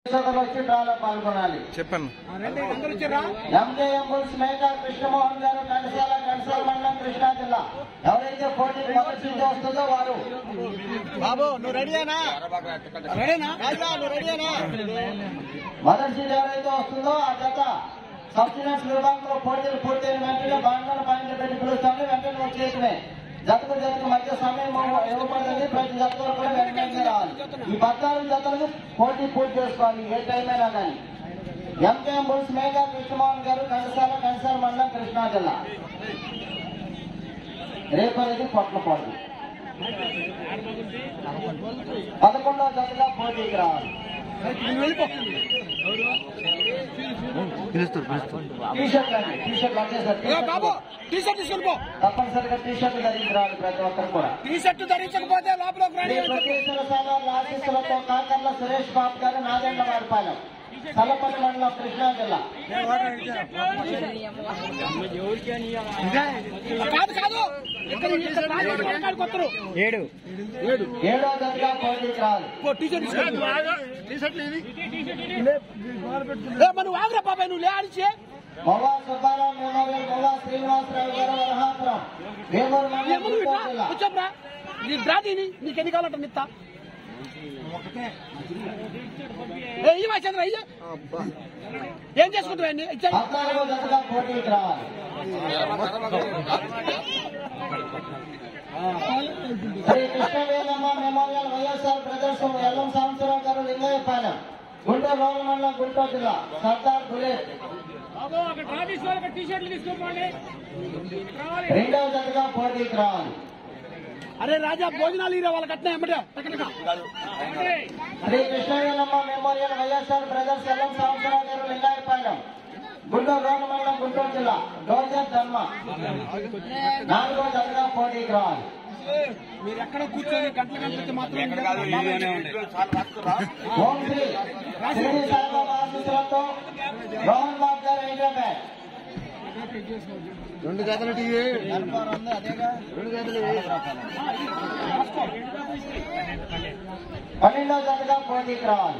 సోదరులు వచ్చి డ్రాలో పాల్గొనాలి చెప్పండి ఎంజేఎం బుల్స్ మేకా కృష్ణమోహన్ గారు కణశాల కణశాల మండలం కృష్ణా జిల్లా ఎవరైతే పోటీ మొదటి సీట్ వస్తుందో వారు బాబు నువ్వు రెడీనా రెడీనా నువ్వు రెడీనా మొదటి సీట్ ఎవరైతే వస్తుందో ఆ జత సబ్సిడెంట్స్ విభాగంలో పోటీలు పూర్తయిన వెంటనే బాండ్ల పాయింట్లు పెట్టి పిలుస్తామని వెంటనే వచ్చేసినాయి జతకు జతకు మధ్య సమయం ఇవ్వబడుతుంది ప్రతి జతలో కూడా వెంటనే రావాలి ఈ పద్నాలుగు జతలకు పోటీ పూర్తి చేసుకోవాలి ఏ టైం అయినా కానీ ఎంకేఎం బుల్స్ మేఘా కృష్ణమోహన్ గారు కండసాల కండసాల మండలం కృష్ణా జిల్లా రేపు అనేది పొట్లపాడు పదకొండవ జతగా పోటీకి రావాలి టీ షర్ట్ అండి టీ షర్ట్ వచ్చేసరికి బాబు టీ షర్ట్ తీసుకొని పో తప్పనిసరిగా టీ షర్ట్ ధరించి రావాలి ప్రతి ఒక్కరు కూడా టీ షర్ట్ ధరించకపోతే లోపల శ్రీ ప్రొఫెసర్ సాగర్ ఆశీస్సులతో కాకర్ల సురేష్ బాబు గారు నాదెండ్ల వారిపాలెం సల్లపల్లి మండలం కృష్ణా జిల్లా కాదు కాదు ఇక్కడ ఇక్కడ రాజమండ్రి వెనకాలకు వస్తారు. ఏడు ఏడో జతగా పోటీకి రావాలి పో, టీ షర్ట్ తీసుకొని పో. ఏ, మరి నువ్వు ఆగురా బాబాయ్ నువ్వు లే ఆడిచి మొవ్వా సుబ్బారావు మెమోరియల్ మొవ్వా శ్రీనివాసరావు గారు వరహాపురం వేమూరు మండలం ఏమో నువ్వు గుంటూరు ఇట్లా జిల్లా వచ్చాపురా నీ డ్రా దీని నీకు ఎన్ని కావాలంట నిత్తా ఏ ఇవ్వ చంద్ర ఇయ్య ఏం చేసుకుంటావు అన్ని ఇచ్చాయి పద్నాలుగో జతగా పోటీకి రావాలి Sri Krishnavelamma memorial YSR brothers Ellam Sambasivarao garu Lingayyapalem Guntur రోడ్ల మండలం గుంటూరు జిల్లా సర్దార్ బుల్లెట్ రెండవ జతగా పోటీకి రావాలి అరే రాజా భోజనాలు ఇరా వాళ్ళకి అట్నే ఎమ్మటే టకటక. Sri Krishnavelamma memorial YSR brothers Ellam Sambasivarao garu Lingayapalem Guntur రోడ్ల మండలం గుంటూరు జిల్లా డోర్జర్ ధర్మ నాలుగో జతగా పోటీకి రావాలి మీరు ఎక్కడ కూర్చొని గంటల గంటలకి మాత్రం ఓం శ్రీ శ్రీ సాయిబాబా ఆశీస్సులతో రోహన్ బాబు గారు హైదరాబాద్ రెండు గదలు టీవీ రెండు గదలు పన్నెండవ జతగా పోటీకి రావాలి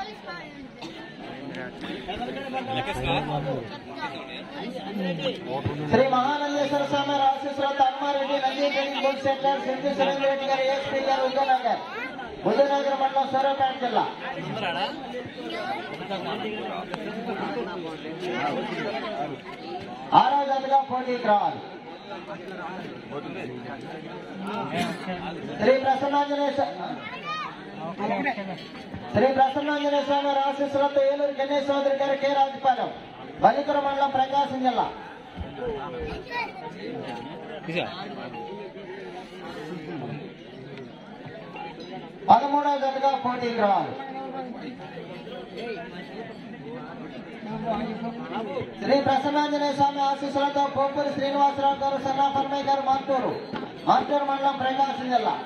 శ్రీ మహానందేశ్వర స్వామి ఆశీస్సులతో Ammareddy Nandi training bull center Sindhu Surendra Reddy garu ASP గారు ఉదయనగర్ ఉదయనగర్ మండలం సూర్యాపేట జిల్లా ఆరో జతగా పోటీకి రావాలి శ్రీ ప్రసన్నాంజనేయ స్వా- శ్రీ ప్రసన్నాంజనేయ స్వామి ఆశీస్సులతో ఏలూరు గణేష్ చౌదరి గారు కె రాజపాలెం బలిపుర మండలం ప్రకాశం జిల్లా పదమూడవ జతగా పోటీకి రావాలి శ్రీ ప్రసన్నాంజనేయ స్వామి ఆశీస్సులతో పోపూరి శ్రీనివాసరావు గారు సన్నా పరమయ్య గారు మార్టూరు మార్టూరు మండలం ప్రకాశం జిల్లా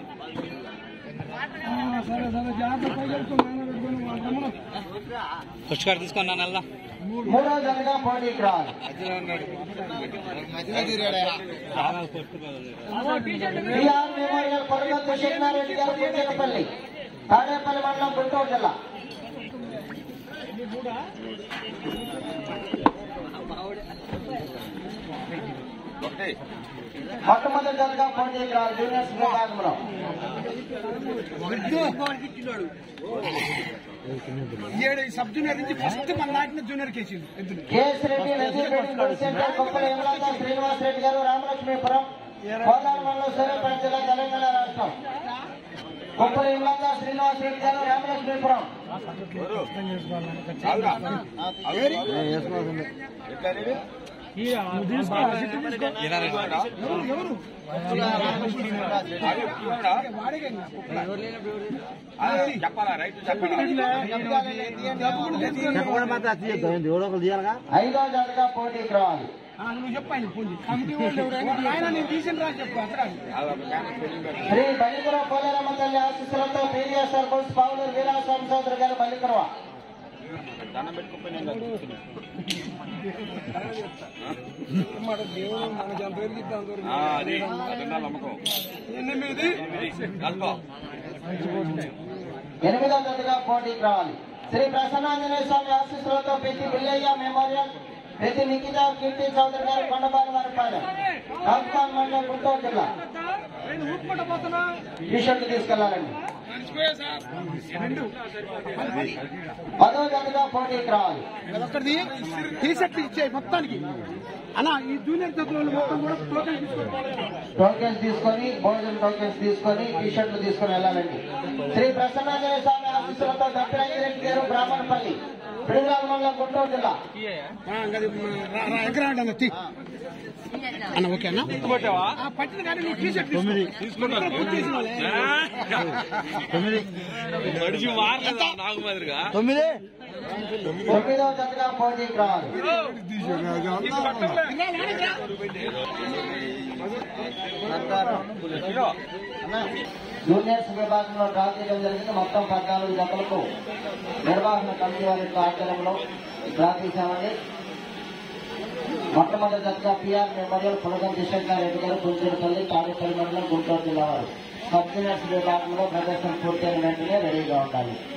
ఫస్ట్ కార్డు తీసుకున్నా నల్ల మూడో జతగా పోటీకి రావాలి బిఆర్ మెమోరియల్ కొరగత్తు శివనారెడ్డి గారు పుట్టేపల్లి తాడేపల్లి మండలం గుంటూరు జిల్లా మొట్టమొదటి జతగా పోటీకి రావాలి జూనియర్స్ విభాగంలో ఏడు సబ్ జూనియర్ నుంచి ఫస్ట్ మన నాటిన జూనియర్ కేసింది ఎద్దులు కేఎస్ రెడ్డి నజీర్రెడ్డి గుడి సెంటర్ కుప్పల యమలాద శ్రీనివాస్ రెడ్డి గారు రామలక్ష్మీపురం కోదాడ మండలం సూర్యాపేట జిల్లా తెలంగాణ రాష్ట్రం కుప్పల యమలాద శ్రీనివాస్ రెడ్డి గారు రామలక్ష్మీపురం చెప్పాలా రైతు చెప్పాలా చెప్పకుండా మాత్రం తీయద్దు ఎవడో ఒకరు తీయాలగా ఐదో జతగా పోటీకి రావాలి ఆ, నువ్వు చెప్పాను పూజ కమిటీ వాళ్ళు ఎవరైనా ఆయన నేను తీసిన రా చెప్పు అక్కడ శ్రీ బలిపుర పోలేరమ్మ తల్లి ఆశీస్సులతో పీడిఎస్ఆర్ బుల్స్ పావులూరు వీరాస్వామి చౌదరి గారు బలిపురవ దండం పెట్టుకుపోయినా మన దేవుడు మన జంపేరు అది అదన్నా నమ్మకం ఎనిమిది కలుపు ఎనిమిదో జతగా పోటీకి రావాలి శ్రీ ప్రసన్నాంజనేయ స్వామి ఆశీస్సులతో ప్రతి బిల్లయ్య మెమోరియల్ ప్రతి నిఖిత కీర్తి చౌదరి గారు కొండబాలి వారి పాలెం కాకుమాన్ మండలం గుంటూరు జిల్లా టీ షర్ట్లు తీసుకెళ్లాలండి పదో జతగా పోటీకి రావాలి ఒక్కడిది టీషర్ట్ ఇచ్చే మొత్తానికి అన్న ఈ జూనియర్ చదువులు మొత్తం కూడా టోకెన్ తీసుకోండి టోకెన్స్ తీసుకొని భోజనం టోకెన్స్ తీసుకొని టీ షర్ట్లు తీసుకొని వెళ్ళాలండి శ్రీ ప్రసన్నాంజనేయ స్వామి ఆశీస్సులతో దత్తరాజిరెడ్డి గారు బ్రాహ్మణపల్లి పిడుగురాల మండలం గుంటూరు జిల్లా ఎక్కడ అన్న తీ. అన్న ఓకే అన్న ఆ, పట్టిన కానీ నువ్వు టీషర్ట్ తొమ్మిది. తీసుకున్నా తొమ్మిది మడిచి మారలేదా నాకు మాదిరిగా తొమ్మిది తొమ్మిదవ జతగా పోటీకి రావాలి జూనియర్స్ విభాగంలో డ్రా చేయడం జరిగింది మొత్తం పద్నాలుగు జతలకు నిర్వహణ కమిటీ వారి యొక్క ఆధ్వర్యంలో డ్రా తీశామండి మొట్టమొదటి జతగా పిఆర్ మెమోరియల్ పులగం కిషన్ రెడ్డి గారు గుంటూరుపల్లి తాడేపల్లి మండలం గుంటూరు జిల్లా వారు సబ్ జూనియర్స్ విభాగంలో ప్రదర్శన పూర్తయిన వెంటనే రెడీగా ఉండాలి